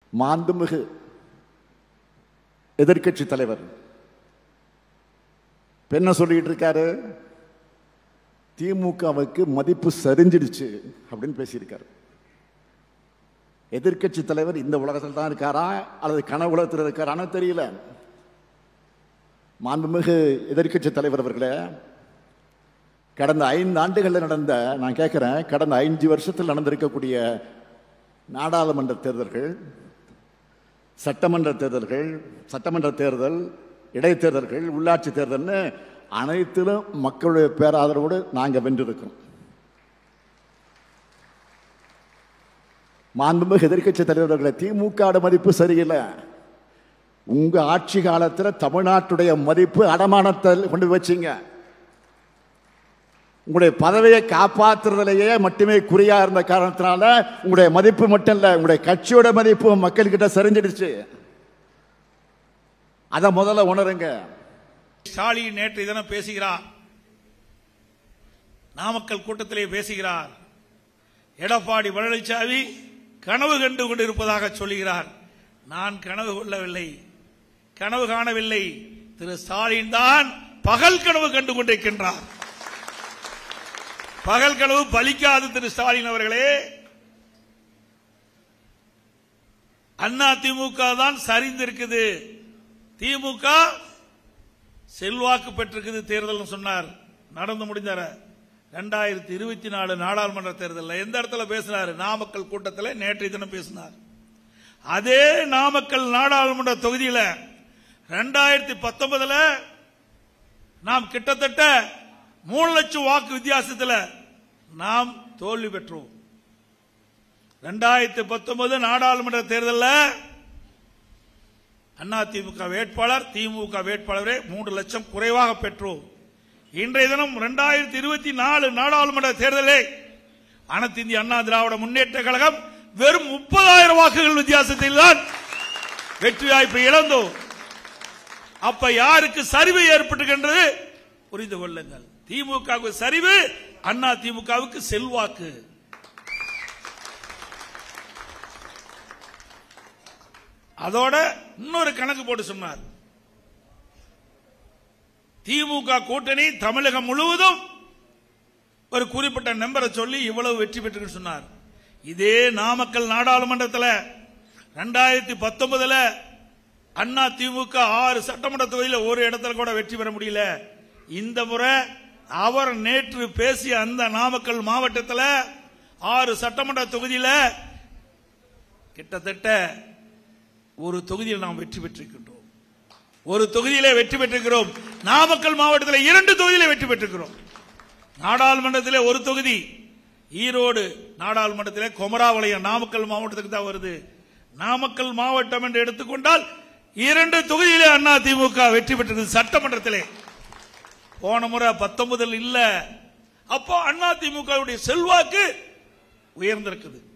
மாண்புமிகு எதிர்க்கட்சி தலைவர் இப்ப என்ன சொல்லிட்டு இருக்காரு திமுகவுக்கு மதிப்பு சரிஞ்சிடுச்சு அப்படின்னு பேசியிருக்காரு எதிர்க்கட்சி தலைவர் இந்த உலகத்தில் தான் இருக்காரா அல்லது கனவு உலகத்தில் இருக்காரான்னு தெரியல மாண்புமிகு எதிர்க்கட்சி தலைவர் அவர்களே கடந்த ஐந்து ஆண்டுகளில் நடந்த நான் கேட்குறேன் கடந்த ஐந்து வருஷத்தில் நடந்திருக்கக்கூடிய நாடாளுமன்ற தேர்தல்கள் சட்டமன்ற தேர்தல்கள் சட்டமன்ற தேர்தல் இடைத்தேர்தல்கள் உள்ளாட்சி தேர்தல்னு அனைத்திலும் மக்களுடைய பேராதரவோடு நாங்கள் வென்றிருக்கோம் மாண்புமிகு எதிர்க்கட்சி தலைவர்களை திமுக மதிப்பு சரியில்லை உங்க ஆட்சி காலத்தில் தமிழ்நாட்டுடைய மதிப்பு அடமானத்தை கொண்டு போய் வச்சீங்க உங்களுடைய பதவியை காப்பாற்றுறதுலேயே மட்டுமே குறியா இருந்த காரணத்தினால உங்களுடைய மதிப்பு மட்டும் இல்லை உங்களுடைய கட்சியோட மதிப்பு மக்கள்கிட்ட சரிஞ்சிடுச்சு அதை முதல்ல உணருங்க ஸ்டாலின் நேற்று தினம் பேசுகிறார் நாமக்கல் கூட்டத்திலே பேசுகிறார் எடப்பாடி பழனிசாமி கனவு கண்டு கொண்டிருப்பதாக சொல்லுகிறார் நான் கனவு கொள்ளவில்லை கனவு காணவில்லை திரு ஸ்டாலின் தான் பகல் கனவு கண்டு கொண்டிருக்கின்றார் பகல் கனவு பலிக்காது திரு ஸ்டாலின் அவர்களே அண்ணா திமுக தான் சரிந்திருக்குது திமுக செல்வாக்கு பெற்றிருக்குது தேர்தல் சொன்னார் நடந்து முடிஞ்சார ரெண்டாயிரத்தி இருபத்தி நாலு நாடாளுமன்ற தேர்தலில் எந்த இடத்துல பேசினார் நாமக்கல் கூட்டத்தில் நேற்றைய தினம் பேசினார் அதே நாமக்கல் நாடாளுமன்ற தொகுதியில் ரெண்டாயிரத்தி பத்தொன்பதுல நாம் கிட்டத்தட்ட மூணு லட்சம் வாக்கு வித்தியாசத்தில் நாம் தோல்வி பெற்றோம் ரெண்டாயிரத்தி பத்தொன்பது நாடாளுமன்ற தேர்தலில் அண்ணா திமுக வேட்பாளர் திமுக வேட்பாளரே மூன்று லட்சம் குறைவாக பெற்றோம் இன்றைய தினம் இரண்டாயிரத்தி இருபத்தி நாலு நாடாளுமன்ற தேர்தலே அனைத்து இந்திய அண்ணா திராவிட முன்னேற்ற கழகம் வெறும் முப்பதாயிரம் வாக்குகள் வித்தியாசத்தில் தான் வெற்றி வாய்ப்பை இழந்தோம் அப்ப யாருக்கு சரிவு ஏற்பட்டுகின்றது புரிந்து கொள்ளுங்கள் திமுகவுக்கு சரிவு அண்ணா திமுகவுக்கு செல்வாக்கு அதோட இன்னொரு கணக்கு போட்டு சொன்னார் திமுக கூட்டணி தமிழகம் முழுவதும் ஒரு குறிப்பிட்ட நம்பரை சொல்லி இவ்வளவு வெற்றி பெற்று சொன்னார் இதே நாமக்கல் நாடாளுமன்றத்தில் ரெண்டாயிரத்தி பத்தொன்பதுல அண்ணா திமுக ஆறு சட்டமன்ற தொகுதியில் ஒரு இடத்துல கூட வெற்றி பெற முடியல இந்த முறை அவர் நேற்று பேசிய அந்த நாமக்கல் மாவட்டத்தில் ஆறு சட்டமன்ற தொகுதியில் கிட்டத்தட்ட ஒரு தொகுதியில் நாம் வெற்றி பெற்றிருக்கின்றோம் ஒரு தொகுதியிலே வெற்றி பெற்றிருக்கிறோம் நாமக்கல் மாவட்டத்தில் இரண்டு தொகுதியிலே வெற்றி பெற்றிருக்கிறோம் நாடாளுமன்றத்திலே ஒரு தொகுதி ஈரோடு நாடாளுமன்றத்திலே குமராவளையம் நாமக்கல் மாவட்டத்துக்கு தான் வருது நாமக்கல் மாவட்டம் என்று எடுத்துக்கொண்டால் இரண்டு தொகுதியிலே அண்ணா திமுக வெற்றி பெற்றது சட்டமன்றத்திலே போன முறை பத்தொன்பதில் இல்ல அப்போ அண்ணா திமுக செல்வாக்கு உயர்ந்திருக்குது